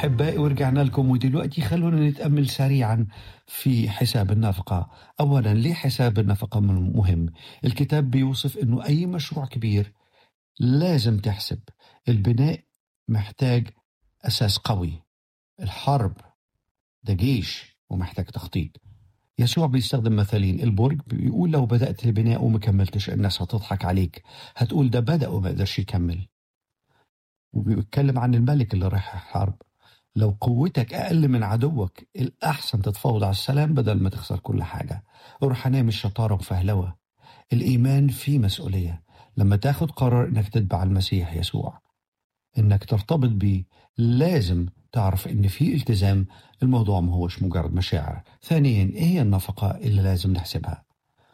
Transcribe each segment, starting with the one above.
أحبائي ورجعنا لكم ودلوقتي خلونا نتأمل سريعا في حساب النفقة أولا ليه حساب النفقة مهم الكتاب بيوصف أنه أي مشروع كبير لازم تحسب البناء محتاج أساس قوي الحرب ده جيش ومحتاج تخطيط يسوع بيستخدم مثالين البرج بيقول لو بدأت البناء وما كملتش الناس هتضحك عليك هتقول ده بدأ وما قدرش يكمل وبيتكلم عن الملك اللي رايح الحرب لو قوتك أقل من عدوك الأحسن تتفاوض على السلام بدل ما تخسر كل حاجة الروحانية مش شطارة وفهلوة الإيمان فيه مسؤولية لما تاخد قرار إنك تتبع المسيح يسوع إنك ترتبط بيه لازم تعرف إن في التزام الموضوع ما هوش مجرد مشاعر ثانيا إيه هي النفقة اللي لازم نحسبها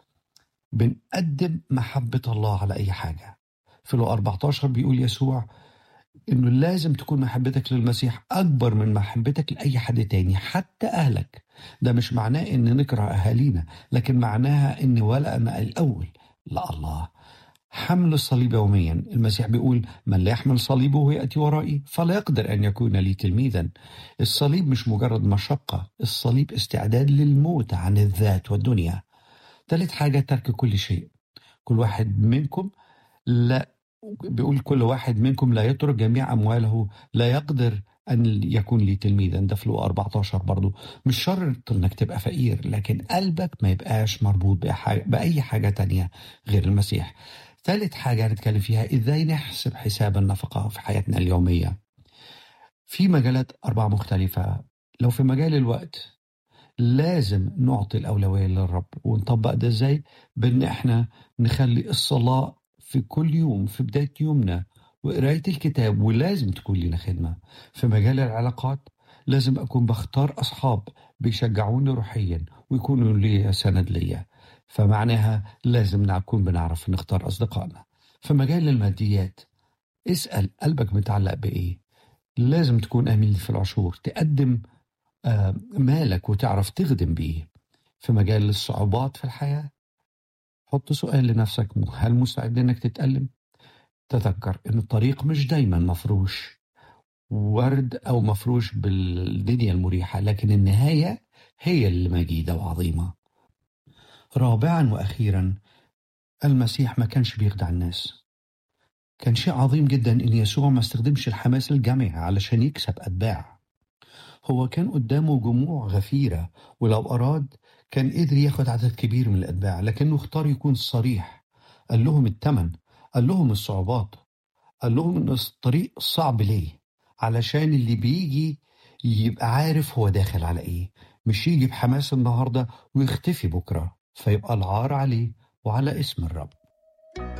بنقدم محبة الله على أي حاجة في لو 14 بيقول يسوع انه لازم تكون محبتك للمسيح اكبر من محبتك لاي حد تاني حتى اهلك ده مش معناه ان نكره اهالينا لكن معناها ان ولا انا الاول لا الله حمل الصليب يوميا المسيح بيقول من لا يحمل صليبه ويأتي ورائي فلا يقدر أن يكون لي تلميذا الصليب مش مجرد مشقة الصليب استعداد للموت عن الذات والدنيا ثالث حاجة ترك كل شيء كل واحد منكم لا بيقول كل واحد منكم لا يترك جميع أمواله لا يقدر أن يكون لي تلميذا ده في 14 برضو مش شرط إنك تبقى فقير لكن قلبك ما يبقاش مربوط بأي حاجة تانية غير المسيح ثالث حاجة هنتكلم فيها إزاي نحسب حساب النفقة في حياتنا اليومية في مجالات أربعة مختلفة لو في مجال الوقت لازم نعطي الأولوية للرب ونطبق ده إزاي بإن إحنا نخلي الصلاة في كل يوم في بداية يومنا وقراية الكتاب ولازم تكون لنا خدمة في مجال العلاقات لازم أكون بختار أصحاب بيشجعوني روحيا ويكونوا لي سند ليا فمعناها لازم نكون بنعرف نختار أصدقائنا في مجال الماديات اسأل قلبك متعلق بإيه لازم تكون أمين في العشور تقدم آه، مالك وتعرف تخدم بيه في مجال الصعوبات في الحياة حط سؤال لنفسك هل مستعد انك تتألم؟ تذكر ان الطريق مش دايما مفروش ورد او مفروش بالدنيا المريحة لكن النهاية هي اللي مجيدة وعظيمة رابعا واخيرا المسيح ما كانش بيخدع الناس كان شيء عظيم جدا ان يسوع ما استخدمش الحماس الجمعي علشان يكسب اتباع هو كان قدامه جموع غفيرة ولو أراد كان قدر ياخد عدد كبير من الأتباع لكنه اختار يكون صريح قال لهم التمن قال لهم الصعوبات قال لهم ان الطريق صعب ليه علشان اللي بيجي يبقى عارف هو داخل على ايه مش يجي بحماس النهارده ويختفي بكره فيبقى العار عليه وعلى اسم الرب